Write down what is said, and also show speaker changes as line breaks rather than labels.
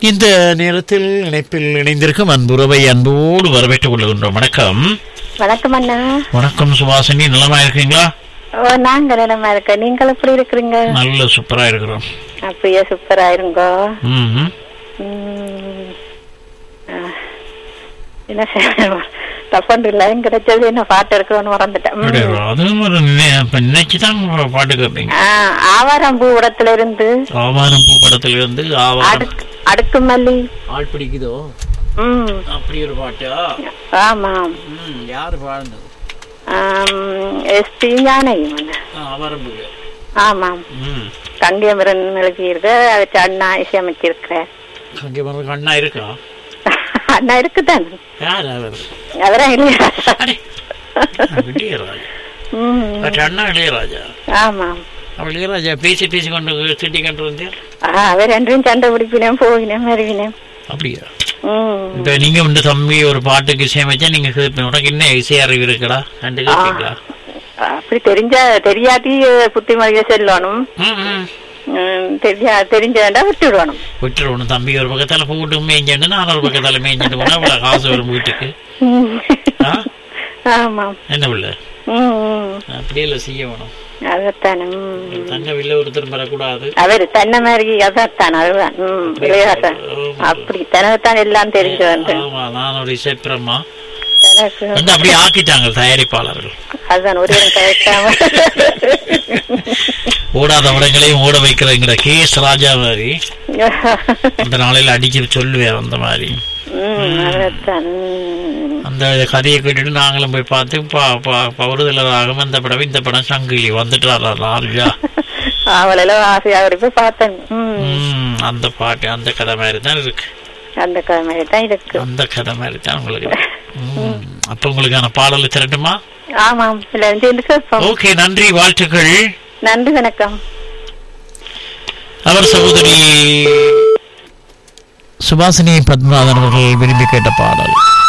இந்த நேரத்தில் இணைப்பில் இணைந்திருக்கும் அன்புறவை அன்போடு வரவேற்றுக் கொள்கின்றோம் வணக்கம்
வணக்கம் அண்ணா
வணக்கம் சுபாசினி நலமா இருக்கீங்களா
ஓ நாங்க நிலமா இருக்க நீங்கள் எப்படி இருக்கிறீங்க
நல்ல சூப்பரா இருக்கிறோம்
அப்படியே சூப்பரா இருங்கோ
ம்ஹும்.
ம். ஆ. என்ன செய்யணும் தப்பண்டு இல்லை கிடைச்சது என்ன பாட்டு எடுக்கணும்னு மறந்துட்டேன் ம்.
அப்படியா? அதுவும் ஒரு நினை- இப்ப நினைச்சுதான் பாட்டு கேட்பீங்க
ஆ, ஆவாரம்பூ உரத்துல இருந்து
ஆவாரம் பூ படத்துல இருந்து ஆவாரம்
அடுக்கு அடுக்கு மல்லி
ஆள் பிடிக்குதோ
ம்
அப்படி ஒரு பாட்டா
ஆமாம்
ம் யாரு பாடுனது
எஸ்பி ஞானயம் அண்ணா.
ஆவாரம் பூ
ஆமாம்
ம்
கங்கியமரன் எழுதியிருக்க அதுக்கு அண்ணா இசையமைச்சிருக்கிறேன்
அங்கே வர்றதுக்கு அண்ணா இருக்கா
அண்ணா இருக்குதான்
யார் அவர்
அவரா இல்லையா
அடே இளையராஜா
ம்
பட் அண்ணா இளையராஜா
ஆமாம்
அவள் இளையராஜா பேசி பேசி கொண்டு திட்டி கொண்டு வந்தேன்
ஆ, அவர் ரெண்டும் சண்டை பிடிப்பினேன் போகினேன் மருவினேன்
அப்படியா
ம்
இப்ப நீங்க வந்து தம்பி ஒரு பாட்டுக்கு இசையமைச்சா நீங்க கேட்பீங்க உனக்கு என்ன இசை அறிவு இருக்குடா ரெண்டு கேட்பீங்களா
அப்படி தெரிஞ்ச தெரியாதி புத்திமதியை செல்லணும்
ம், ம்.
ம், தெரியா தெரிஞ்சா விட்டு விடணும்
விட்டுருவணும் தம்பி ஒரு பக்கத்தால போட்டு மேய்ஞ்சிட்டு நான் ஒரு பக்கத்தால மேய்ஞ்சிட்டு போனா அவ்வளவு காசு வரும் வீட்டுக்கு
ம்.
ஆ?
ஆமாம்
என்ன பிள்ளை
ம் ம்.
அப்படியே இல்லை செய்ய வேணும்
அதைத்தானே ம்.
தங்க வில்ல ஒருத்தர் பெறக்கூடாது
அவர் தன்னை மாதிரி அதான் அதுதான் ம் விளையாட்டம் அப்படி தனக்குத்தான் எல்லாம் தெரிஞ்சு வந்து
ஆமா நான் ஒரு இசைப்பிரமா
தனக்கு
வந்து அப்படியே ஆக்கிட்டாங்க தயாரிப்பாளர்கள்
அதுதான் ஒரு இடம் கரெக்டாம
ஓடாத விடங்களையும் ஓட வைக்கிறங்கிற கே எஸ் ராஜா மாதிரி அந்த நாளையில அடிச்சு சொல்லுவேன் அந்த மாதிரி
ம் அதைத்தான் ம்.
அந்த கதையை கேட்டுட்டு நாங்களும் போய் பார்த்து பா- பா- பௌரதலராகவும் இந்த படம் இந்த படம் சங்கிலி வந்துட்டாரா ராஜா
அவளெல்லாம் ஆசையா அப்படி போய் பார்த்தேன் ம்
ம், அந்த பாட்டு அந்த கதை மாதிரி தான் இருக்கு
அந்த மாதிரி தான் இருக்கு
அந்த கதை மாதிரி தான் உங்களுக்கு இருக்கு. ம், அப்ப உங்களுக்கான பாடலை திரட்டுமா
ஆமாம் இல்ல சேர்ந்து கேட்போம்
ஓகே நன்றி வாழ்த்துக்கள்
நன்றி வணக்கம்
அவர் சகோதரி சுபாசினி பத்மநாதன் அவர்கள் விரும்பி கேட்ட பாடல்